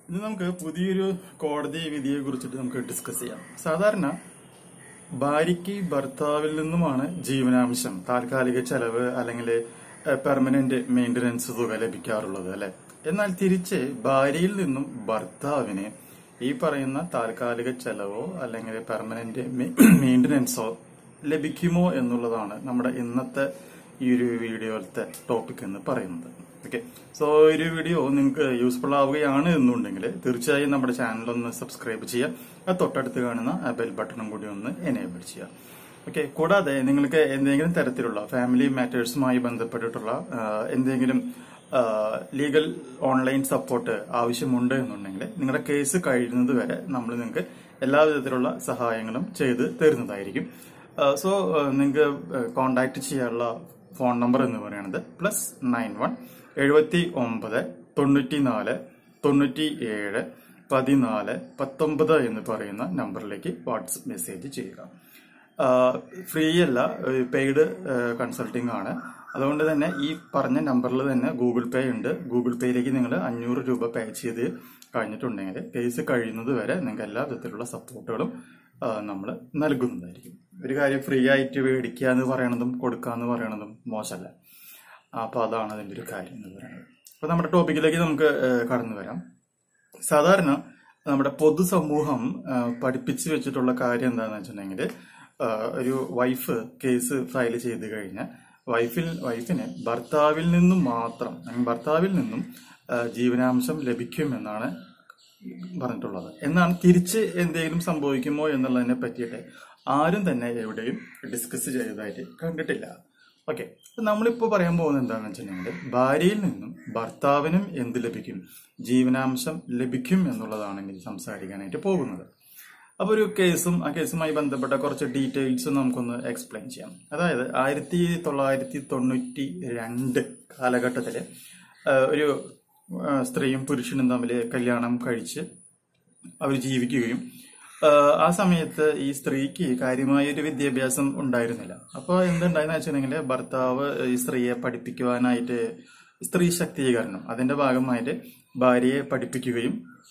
ഇന്ന് നമുക്ക് പുതിയൊരു കോടതി വിധിയെ കുറിച്ചിട്ട് നമുക്ക് ഡിസ്കസ് ചെയ്യാം സാധാരണ ഭാര്യയ്ക്ക് ഭർത്താവിൽ നിന്നുമാണ് ജീവനാംശം താൽക്കാലിക ചെലവ് അല്ലെങ്കിൽ പെർമനന്റ് മെയിന്റനൻസ് തുക ലഭിക്കാറുള്ളത് അല്ലെ എന്നാൽ തിരിച്ച് ഭാര്യയിൽ നിന്നും ഭർത്താവിന് ഈ പറയുന്ന താൽക്കാലിക ചെലവോ അല്ലെങ്കിൽ പെർമനന്റ് മെയിന്റനൻസോ ലഭിക്കുമോ എന്നുള്ളതാണ് നമ്മുടെ ഇന്നത്തെ ഈ ഒരു വീഡിയോയിലത്തെ ടോപ്പിക് എന്ന് പറയുന്നത് ഓക്കെ സോ ഒരു വീഡിയോ നിങ്ങൾക്ക് യൂസ്ഫുൾ ആവുകയാണ് എന്നുണ്ടെങ്കിൽ തീർച്ചയായും നമ്മുടെ ചാനൽ ഒന്ന് സബ്സ്ക്രൈബ് ചെയ്യുക അത് തൊട്ടടുത്ത് കാണുന്ന ആ ബെൽ ബട്ടണും കൂടി ഒന്ന് എനേബിൾ ചെയ്യുക ഓക്കെ കൂടാതെ നിങ്ങൾക്ക് എന്തെങ്കിലും തരത്തിലുള്ള ഫാമിലി മാറ്റേഴ്സുമായി ബന്ധപ്പെട്ടിട്ടുള്ള ആ, എന്തെങ്കിലും ലീഗൽ ഓൺലൈൻ സപ്പോർട്ട് ആവശ്യമുണ്ട് എന്നുണ്ടെങ്കിൽ നിങ്ങളുടെ കേസ് കഴിയുന്നത് വരെ നമ്മൾ നിങ്ങൾക്ക് എല്ലാ വിധത്തിലുള്ള സഹായങ്ങളും ചെയ്ത് തരുന്നതായിരിക്കും സോ നിങ്ങൾക്ക് കോണ്ടാക്ട് ചെയ്യാനുള്ള ഫോൺ നമ്പർ എന്ന് പറയുന്നത് പ്ലസ് നയൻ വൺ എഴുപത്തി ഒമ്പത് തൊണ്ണൂറ്റി നാല് തൊണ്ണൂറ്റി ഏഴ് പതിനാല് പത്തൊമ്പത് എന്ന് പറയുന്ന നമ്പറിലേക്ക് വാട്സപ്പ് മെസ്സേജ് ചെയ്യുക ഫ്രീ അല്ല പെയ്ഡ് കൺസൾട്ടിംഗ് ആണ് അതുകൊണ്ട് തന്നെ ഈ പറഞ്ഞ നമ്പറിൽ തന്നെ ഗൂഗിൾ പേ ഉണ്ട് ഗൂഗിൾ പേയിലേക്ക് നിങ്ങൾ അഞ്ഞൂറ് രൂപ പേ ചെയ്ത് കഴിഞ്ഞിട്ടുണ്ടെങ്കിൽ കേസ് കഴിയുന്നത് വരെ നിങ്ങൾക്ക് എല്ലാ വിധത്തിലുള്ള സപ്പോർട്ടുകളും നമ്മൾ നൽകുന്നതായിരിക്കും ഒരു കാര്യം ഫ്രീ ആയിട്ട് മേടിക്കുക എന്ന് പറയണതും കൊടുക്കുക എന്ന് പറയണതും മോശമല്ല അപ്പൊ അതാണ് അതിന്റെ ഒരു കാര്യം എന്ന് പറയുന്നത് അപ്പൊ നമ്മുടെ ടോപ്പിക്കിലേക്ക് നമുക്ക് ഏഹ്, കടന്നു വരാം സാധാരണ നമ്മുടെ പൊതുസമൂഹം ആ, പഠിപ്പിച്ചു വെച്ചിട്ടുള്ള കാര്യം എന്താണെന്ന് വെച്ചിട്ടുണ്ടെങ്കിൽ ആ, ഒരു വൈഫ് കേസ് ഫയൽ ചെയ്ത് കഴിഞ്ഞാൽ വൈഫിൽ വൈഫിന് ഭർത്താവിൽ നിന്നും മാത്രം അല്ലെങ്കിൽ ഭർത്താവിൽ നിന്നും ആ, ജീവനാംശം ലഭിക്കുമെന്നാണ് പറഞ്ഞിട്ടുള്ളത് എന്നാണ് തിരിച്ച് എന്തെങ്കിലും സംഭവിക്കുമോ എന്നുള്ളതിനെ പറ്റിയിട്ട് ആരും തന്നെ എവിടെയും ഡിസ്കസ് ചെയ്തതായിട്ട് കണ്ടിട്ടില്ല ഓക്കെ നമ്മളിപ്പോ പറയാൻ പോകുന്നത് എന്താണെന്ന് വെച്ചിട്ടുണ്ടെങ്കിൽ ഭാര്യയിൽ നിന്നും ഭർത്താവിനും എന്ത് ലഭിക്കും ജീവനാംശം ലഭിക്കും എന്നുള്ളതാണ് ഇനി സംസാരിക്കാനായിട്ട് പോകുന്നത് അപ്പൊ ഒരു കേസും ആ കേസുമായി ബന്ധപ്പെട്ട കുറച്ച് ഡീറ്റെയിൽസ് നമുക്കൊന്ന് എക്സ്പ്ലെയിൻ ചെയ്യാം അതായത് ആയിരത്തി തൊള്ളായിരത്തി തൊണ്ണൂറ്റി രണ്ട് കാലഘട്ടത്തില് ആ, ഒരു ആ, സ്ത്രീയും പുരുഷനും തമ്മിൽ കല്യാണം കഴിച്ച് അവർ ജീവിക്കുകയും ആ, ആ സമയത്ത് ഈ സ്ത്രീക്ക് കാര്യമായ ഒരു വിദ്യാഭ്യാസം ഉണ്ടായിരുന്നില്ല അപ്പോൾ എന്തുണ്ടായെന്ന് വെച്ചിട്ടുണ്ടെങ്കിൽ ഭർത്താവ് ഈ സ്ത്രീയെ പഠിപ്പിക്കുവാനായിട്ട് സ്ത്രീ ശക്തീകരണം അതിന്റെ ഭാഗമായിട്ട് ഭാര്യയെ പഠിപ്പിക്കുകയും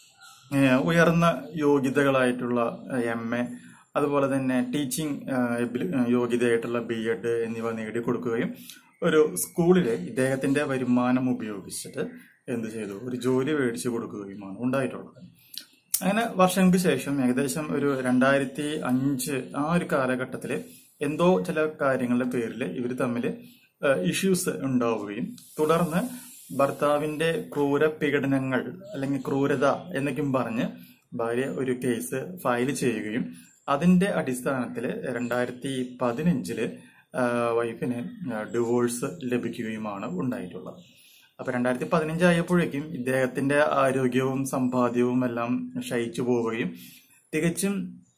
ഏഹ് ഉയർന്ന യോഗ്യതകളായിട്ടുള്ള എം എ അതുപോലെ തന്നെ ടീച്ചിങ് യോഗ്യതയായിട്ടുള്ള ബി എഡ് എന്നിവ നേടിക്കൊടുക്കുകയും ഒരു സ്കൂളിലെ ഇദ്ദേഹത്തിന്റെ വരുമാനം ഉപയോഗിച്ചിട്ട് എന്ത് ചെയ്തു ഒരു ജോലി മേടിച്ചു കൊടുക്കുകയുമാണ് ഉണ്ടായിട്ടുള്ളത് അങ്ങനെ വർഷങ്ങൾക്ക് ശേഷം ഏകദേശം ഒരു രണ്ടായിരത്തി അഞ്ച് ആ ഒരു കാലഘട്ടത്തില് എന്തോ ചില കാര്യങ്ങളുടെ പേരിൽ ഇവർ തമ്മിൽ ഇഷ്യൂസ് ഉണ്ടാവുകയും തുടർന്ന് ഭർത്താവിന്റെ ക്രൂര പീഡനങ്ങൾ അല്ലെങ്കിൽ ക്രൂരത എന്നൊക്കെയും പറഞ്ഞ് ഭാര്യ ഒരു കേസ് ഫയൽ ചെയ്യുകയും അതിന്റെ അടിസ്ഥാനത്തിൽ രണ്ടായിരത്തി പതിനഞ്ചില് വൈഫിന് ഡിവോഴ്സ് ലഭിക്കുകയുമാണ് ഉണ്ടായിട്ടുള്ളത് അപ്പൊ രണ്ടായിരത്തി പതിനഞ്ചായപ്പോഴേക്കും ഇദ്ദേഹത്തിന്റെ ആരോഗ്യവും സമ്പാദ്യവും എല്ലാം ക്ഷയിച്ചു പോവുകയും തികച്ചും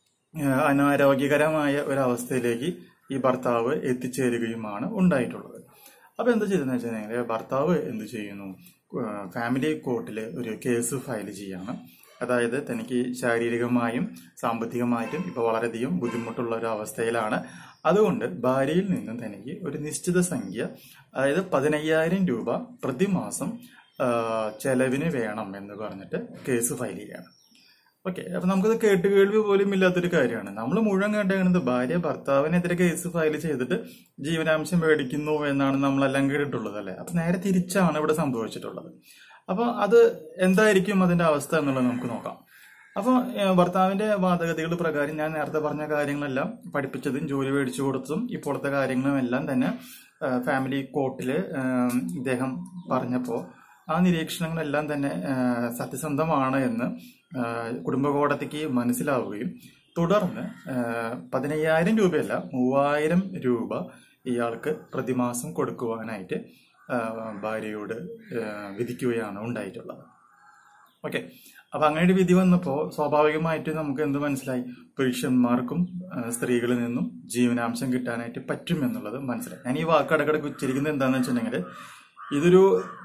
ആ, അനാരോഗ്യകരമായ ഒരവസ്ഥയിലേക്ക് ഈ ഭർത്താവ് എത്തിച്ചേരുകയുമാണ് ഉണ്ടായിട്ടുള്ളത് അപ്പൊ എന്ത് ചെയ്തെന്ന് വെച്ചിട്ടുണ്ടെങ്കിൽ ഭർത്താവ് എന്ത് ചെയ്യുന്നു ആ, ഫാമിലി കോർട്ടിൽ ഒരു കേസ് ഫയൽ ചെയ്യാണ് അതായത് തനിക്ക് ശാരീരികമായും സാമ്പത്തികമായിട്ടും ഇപ്പൊ വളരെയധികം ബുദ്ധിമുട്ടുള്ള ഒരു അവസ്ഥയിലാണ് അതുകൊണ്ട് ഭാര്യയിൽ നിന്നും തനിക്ക് ഒരു നിശ്ചിത സംഖ്യ അതായത് പതിനയ്യായിരം രൂപ പ്രതിമാസം ആ, ചെലവിന് വേണം എന്ന് പറഞ്ഞിട്ട് കേസ് ഫയൽ ചെയ്യാണ് ഓക്കെ അപ്പൊ നമുക്കത് കേട്ട് കേൾവി പോലും ഇല്ലാത്തൊരു കാര്യമാണ് നമ്മൾ മുഴുവൻ കേട്ടേക്കുന്നത് ഭാര്യ ഭർത്താവിനെതിരെ കേസ് ഫയൽ ചെയ്തിട്ട് ജീവനാംശം മേടിക്കുന്നു എന്നാണ് നമ്മളെല്ലാം കേട്ടിട്ടുള്ളത് അല്ലെ അപ്പൊ നേരെ തിരിച്ചാണ് ഇവിടെ സംഭവിച്ചിട്ടുള്ളത് അപ്പൊ അത് എന്തായിരിക്കും അതിന്റെ അവസ്ഥ എന്നുള്ളത് നമുക്ക് നോക്കാം അപ്പൊ ഏഹ്, ഭർത്താവിന്റെ വാദഗതികൾ പ്രകാരം ഞാൻ നേരത്തെ പറഞ്ഞ കാര്യങ്ങളെല്ലാം പഠിപ്പിച്ചതും ജോലി മേടിച്ചു കൊടുത്തതും ഇപ്പോഴത്തെ കാര്യങ്ങളും എല്ലാം തന്നെ ഏഹ്, ഫാമിലി കോർട്ടില് ഏഹ്, ഇദ്ദേഹം പറഞ്ഞപ്പോ ആ നിരീക്ഷണങ്ങളെല്ലാം തന്നെ ഏഹ്, സത്യസന്ധമാണ് എന്ന് ഏഹ്, കുടുംബ കോടതിക്ക് മനസ്സിലാവുകയും തുടർന്ന് ഏഹ്, പതിനയ്യായിരം രൂപയല്ല മൂവായിരം രൂപ ഇയാൾക്ക് പ്രതിമാസം കൊടുക്കുവാനായിട്ട് ഏഹ്, ഭാര്യയോട് ഏഹ്, വിധിക്കുകയാണ് ഉണ്ടായിട്ടുള്ളത് ഓക്കെ അപ്പൊ അങ്ങനെ ഒരു വിധി വന്നപ്പോ സ്വാഭാവികമായിട്ട് നമുക്ക് എന്ത് മനസ്സിലായി പുരുഷന്മാർക്കും ആ, സ്ത്രീകളിൽ നിന്നും ജീവനാംശം കിട്ടാനായിട്ട് പറ്റും എന്നുള്ളത് മനസ്സിലായി ഞാൻ ഈ വാക്ക് ഇടക്കിടക്ക് ഉച്ചരിക്കുന്നത് എന്താണെന്ന് വെച്ചിട്ടുണ്ടെങ്കിൽ ഇതൊരു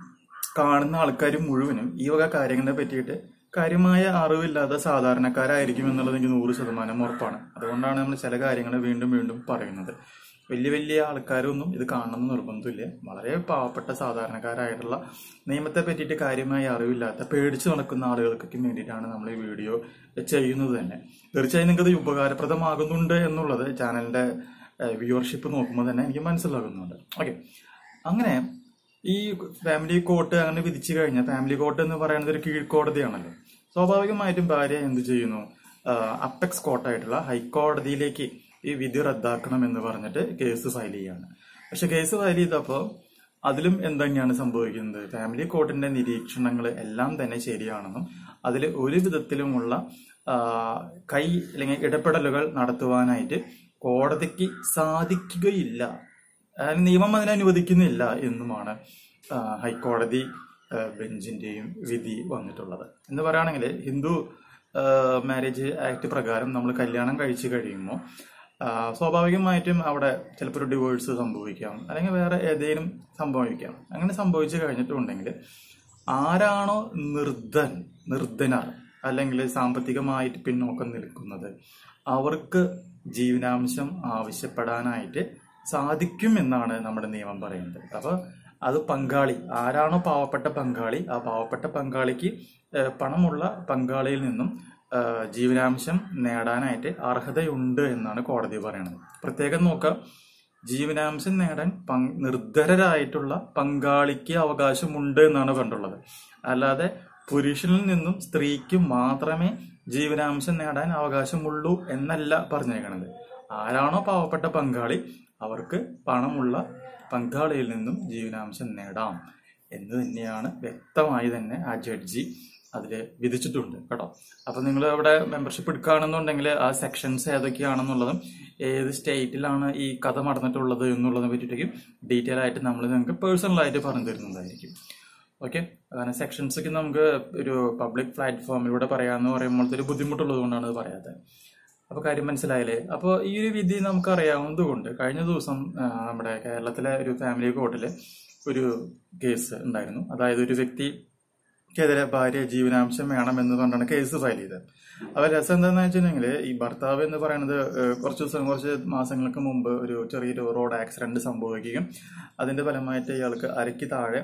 കാണുന്ന ആൾക്കാർ മുഴുവനും ഈ വക കാര്യങ്ങളെ പറ്റിയിട്ട് കാര്യമായ അറിവില്ലാത്ത സാധാരണക്കാരായിരിക്കും എന്നുള്ളത് എനിക്ക് നൂറ് ശതമാനം ഉറപ്പാണ് അതുകൊണ്ടാണ് നമ്മൾ ചില കാര്യങ്ങൾ വീണ്ടും വീണ്ടും പറയുന്നത് വലിയ വലിയ ആൾക്കാരൊന്നും ഇത് കാണണമെന്ന് നിർബന്ധമില്ല വളരെ പാവപ്പെട്ട സാധാരണക്കാരായിട്ടുള്ള നിയമത്തെ പറ്റിയിട്ട് കാര്യമായി അറിവില്ലാത്ത പേടിച്ചു നടക്കുന്ന ആളുകൾക്കൊക്കെ വേണ്ടിയിട്ടാണ് നമ്മൾ ഈ വീഡിയോ ചെയ്യുന്നത് തന്നെ തീർച്ചയായും നിങ്ങൾക്ക് ഇത് ഉപകാരപ്രദമാകുന്നുണ്ട് എന്നുള്ളത് ചാനലിന്റെ വ്യൂവർഷിപ്പ് നോക്കുമ്പോൾ തന്നെ എനിക്ക് മനസ്സിലാകുന്നുണ്ട് ഓക്കെ അങ്ങനെ ഈ ഫാമിലി കോർട്ട് അങ്ങനെ വിധിച്ചു കഴിഞ്ഞാൽ ഫാമിലി കോർട്ട് എന്ന് പറയുന്നത് ഒരു കീഴ്ക്കോടതിയാണല്ലോ സ്വാഭാവികമായിട്ടും ഭാര്യ എന്ത് ചെയ്യുന്നു അപ്പെക്സ് കോർട്ടായിട്ടുള്ള ഹൈക്കോടതിയിലേക്ക് ഈ വിധി റദ്ദാക്കണം എന്ന് പറഞ്ഞിട്ട് കേസ് ഫയൽ ചെയ്യാണ് പക്ഷെ കേസ് ഫയൽ ചെയ്തപ്പോൾ അതിലും എന്തെങ്കിലും സംഭവിക്കുന്നത് ഫാമിലി കോർട്ടിന്റെ നിരീക്ഷണങ്ങൾ എല്ലാം തന്നെ ശരിയാണെന്നും അതിൽ ഒരു വിധത്തിലുമുള്ള ആ, കൈ അല്ലെങ്കിൽ ഇടപെടലുകൾ നടത്തുവാനായിട്ട് കോടതിക്ക് സാധിക്കുകയില്ല അതായത് നിയമം അതിനെ അനുവദിക്കുന്നില്ല എന്നുമാണ് ആ, ഹൈക്കോടതി ആ, ബെഞ്ചിന്റെയും വിധി വന്നിട്ടുള്ളത് എന്ന് പറയുകയാണെങ്കിൽ ഹിന്ദു മാരേജ് ആക്ട് പ്രകാരം നമ്മൾ കല്യാണം കഴിച്ചു കഴിയുമ്പോൾ ആ, സ്വാഭാവികമായിട്ടും അവിടെ ചിലപ്പോൾ ഒരു ഡിവോഴ്സ് സംഭവിക്കാം അല്ലെങ്കിൽ വേറെ ഏതെങ്കിലും സംഭവിക്കാം അങ്ങനെ സംഭവിച്ചു കഴിഞ്ഞിട്ടുണ്ടെങ്കിൽ ആരാണോ നിർദ്ധൻ നിർദ്ധനർ അല്ലെങ്കിൽ സാമ്പത്തികമായിട്ട് പിന്നോക്കം നിൽക്കുന്നത് അവർക്ക് ജീവനാംശം ആവശ്യപ്പെടാനായിട്ട് സാധിക്കും എന്നാണ് നമ്മുടെ നിയമം പറയുന്നത് അപ്പൊ അത് പങ്കാളി ആരാണോ പാവപ്പെട്ട പങ്കാളി ആ പാവപ്പെട്ട പങ്കാളിക്ക് ഏഹ്, പണമുള്ള പങ്കാളിയിൽ നിന്നും ഏഹ്, ജീവനാംശം നേടാനായിട്ട് അർഹതയുണ്ട് എന്നാണ് കോടതി പറയുന്നത് പ്രത്യേകം നോക്കാം ജീവനാംശം നേടാൻ പങ്- നിർദ്ധരരായിട്ടുള്ള പങ്കാളിക്ക് അവകാശമുണ്ട് എന്നാണ് കണ്ടുള്ളത് അല്ലാതെ പുരുഷനിൽ നിന്നും സ്ത്രീക്ക് മാത്രമേ ജീവനാംശം നേടാൻ അവകാശമുള്ളൂ എന്നല്ല പറഞ്ഞേക്കണത് ആരാണോ പാവപ്പെട്ട പങ്കാളി അവർക്ക് പണമുള്ള പങ്കാളിയിൽ നിന്നും ജീവനാംശം നേടാം എന്ന് തന്നെയാണ് വ്യക്തമായി തന്നെ ആ ജഡ്ജി അതിൽ വിധിച്ചിട്ടുണ്ട് കേട്ടോ അപ്പൊ നിങ്ങൾ അവിടെ മെമ്പർഷിപ്പ് എടുക്കുകയാണെന്നുണ്ടെങ്കിൽ ആ സെക്ഷൻസ് ഏതൊക്കെയാണെന്നുള്ളതും ഏത് സ്റ്റേറ്റിലാണ് ഈ കഥ നടന്നിട്ടുള്ളത് എന്നുള്ളതിനെ പറ്റിയിട്ടൊക്കെ ഡീറ്റെയിൽ ആയിട്ട് നമ്മൾ നിങ്ങൾക്ക് പേഴ്സണലായിട്ട് പറഞ്ഞു തരുന്നതായിരിക്കും ഓക്കെ കാരണം സെക്ഷൻസ് ഒക്കെ നമുക്ക് ഒരു പബ്ലിക് പ്ലാറ്റ്ഫോമിലൂടെ പറയാന്ന് പറയുമ്പോഴത്തെ ഒരു ബുദ്ധിമുട്ടുള്ളത് കൊണ്ടാണ് അത് പറയാത്തത് അപ്പൊ കാര്യം മനസ്സിലായില്ലേ അപ്പോൾ ഈ ഒരു വിധി നമുക്ക് അറിയാവുന്നത് കൊണ്ട് കഴിഞ്ഞ ദിവസം ആ, നമ്മുടെ കേരളത്തിലെ ഒരു ഫാമിലി കോർട്ടില് ഒരു കേസ് ഉണ്ടായിരുന്നു അതായത് ഒരു വ്യക്തിക്കെതിരെ ഭാര്യ ജീവനാംശം വേണം എന്ന് പറഞ്ഞാണ് കേസ് ഫയൽ ചെയ്തത് അപ്പൊ രസം എന്താണെന്ന് വെച്ചിട്ടുണ്ടെങ്കിൽ ഈ ഭർത്താവ് എന്ന് പറയുന്നത് ഏഹ്, കുറച്ച് ദിവസം കുറച്ച് മാസങ്ങൾക്ക് മുമ്പ് ഒരു ചെറിയൊരു റോഡ് ആക്സിഡന്റ് സംഭവിക്കുകയും അതിന്റെ ഫലമായിട്ട് ഇയാൾക്ക് അരയ്ക്ക് താഴെ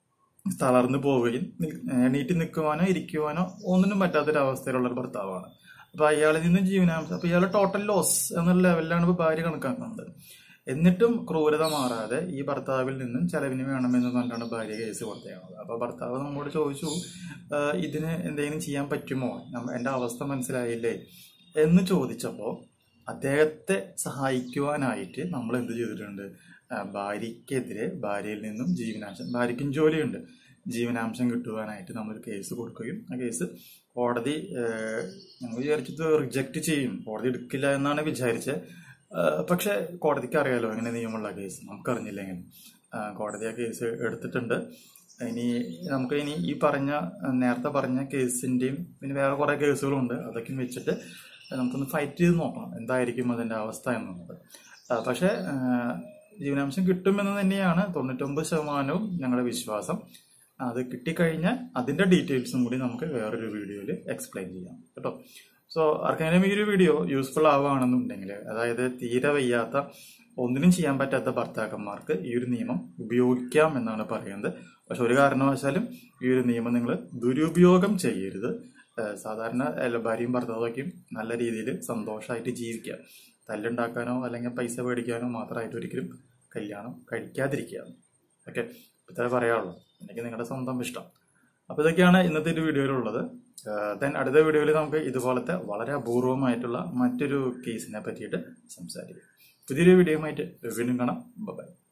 തളർന്നു പോവുകയും നി- എണീറ്റ് നിൽക്കുവാനോ ഇരിക്കുവാനോ ഒന്നിനും പറ്റാത്തൊരു അവസ്ഥയിലുള്ള ഒരു ഭർത്താവാണ് അപ്പൊ അയാളിൽ നിന്നും ജീവനാംശം അപ്പൊ ഇയാൾ ടോട്ടൽ ലോസ് എന്നുള്ള ലെവലിലാണ് ഇപ്പൊ ഭാര്യ കണക്കാക്കുന്നത് എന്നിട്ടും ക്രൂരത മാറാതെ ഈ ഭർത്താവിൽ നിന്നും ചെലവിന് വേണമെന്ന് പറഞ്ഞിട്ടാണ് ഭാര്യ കേസ് കൊടുത്തേക്കുന്നത് അപ്പൊ ഭർത്താവ് നമ്മോട് ചോദിച്ചു "ആ, ഇതിന് എന്തെങ്കിലും ചെയ്യാൻ പറ്റുമോ നമ്മ- എന്റെ അവസ്ഥ മനസ്സിലായില്ലേ എന്ന് ചോദിച്ചപ്പോ അദ്ദേഹത്തെ സഹായിക്കുവാനായിട്ട് നമ്മൾ എന്ത് ചെയ്തിട്ടുണ്ട് ആ, ഭാര്യയ്ക്കെതിരെ ഭാര്യയിൽ നിന്നും ജീവനാംശം ഭാര്യയ്ക്കും ജോലിയുണ്ട് ജീവനാംശം കിട്ടുവാനായിട്ട് നമ്മൾ കേസ് കൊടുക്കുകയും ആ കേസ് കോടതി ഏഹ്, ഞങ്ങൾ വിചാരിച്ചത് റിജക്റ്റ് ചെയ്യും കോടതി എടുക്കില്ല എന്നാണ് വിചാരിച്ചത് ഏഹ്, പക്ഷെ കോടതിക്ക് അറിയാലോ എങ്ങനെ നിയമമുള്ള കേസ് നമുക്കറിഞ്ഞില്ലെങ്കിൽ ആ, കോടതി ആ കേസ് എടുത്തിട്ടുണ്ട് ഇനി നമുക്ക് ഇനി ഈ പറഞ്ഞ നേരത്തെ പറഞ്ഞ കേസിന്റെയും പിന്നെ വേറെ കുറെ കേസുകളുണ്ട് അതൊക്കെ വെച്ചിട്ട് നമുക്കൊന്ന് ഫൈറ്റ് ചെയ്ത് നോക്കണം എന്തായിരിക്കും അതിന്റെ അവസ്ഥ എന്നുള്ളത് ആ, പക്ഷെ ആ, ജീവനാംശം കിട്ടുമെന്ന് തന്നെയാണ് തൊണ്ണൂറ്റൊമ്പത് ശതമാനവും ഞങ്ങളുടെ വിശ്വാസം അത് കിട്ടിക്കഴിഞ്ഞാൽ അതിന്റെ ഡീറ്റെയിൽസും കൂടി നമുക്ക് വേറൊരു വീഡിയോയിൽ എക്സ്പ്ലെയിൻ ചെയ്യാം കേട്ടോ സോ ആർക്കെങ്കിലും ഈ ഒരു വീഡിയോ യൂസ്ഫുൾ ആവുകയാണെന്നുണ്ടെങ്കിൽ അതായത് തീരെ വയ്യാത്ത ഒന്നിനും ചെയ്യാൻ പറ്റാത്ത ഭർത്താക്കന്മാർക്ക് ഈ ഒരു നിയമം ഉപയോഗിക്കാം എന്നാണ് പറയുന്നത് പക്ഷെ ഒരു കാരണവശാലും ഈ ഒരു നിയമം നിങ്ങൾ ദുരുപയോഗം ചെയ്യരുത് ഏഹ് സാധാരണ എല്ലാ ഭാര്യയും ഭർത്താവൊക്കെയും നല്ല രീതിയിൽ സന്തോഷമായിട്ട് ജീവിക്കുക തല്ലുണ്ടാക്കാനോ അല്ലെങ്കിൽ പൈസ മേടിക്കാനോ മാത്രമായിട്ട് ഒരിക്കലും കല്യാണം കഴിക്കാതിരിക്കുക ഓക്കെ ഇത്ര പറയാനുള്ളൂ എനിക്ക് നിങ്ങളുടെ സ്വന്തം ഇഷ്ടം അപ്പൊ ഇതൊക്കെയാണ് ഇന്നത്തെ ഒരു വീഡിയോയിലുള്ളത് ദെൻ അടുത്ത വീഡിയോയിൽ നമുക്ക് ഇതുപോലത്തെ വളരെ അപൂർവമായിട്ടുള്ള മറ്റൊരു കേസിനെ പറ്റിയിട്ട് സംസാരിക്കാം പുതിയൊരു വീഡിയോയുമായിട്ട് വീണ്ടും കാണാം ബൈ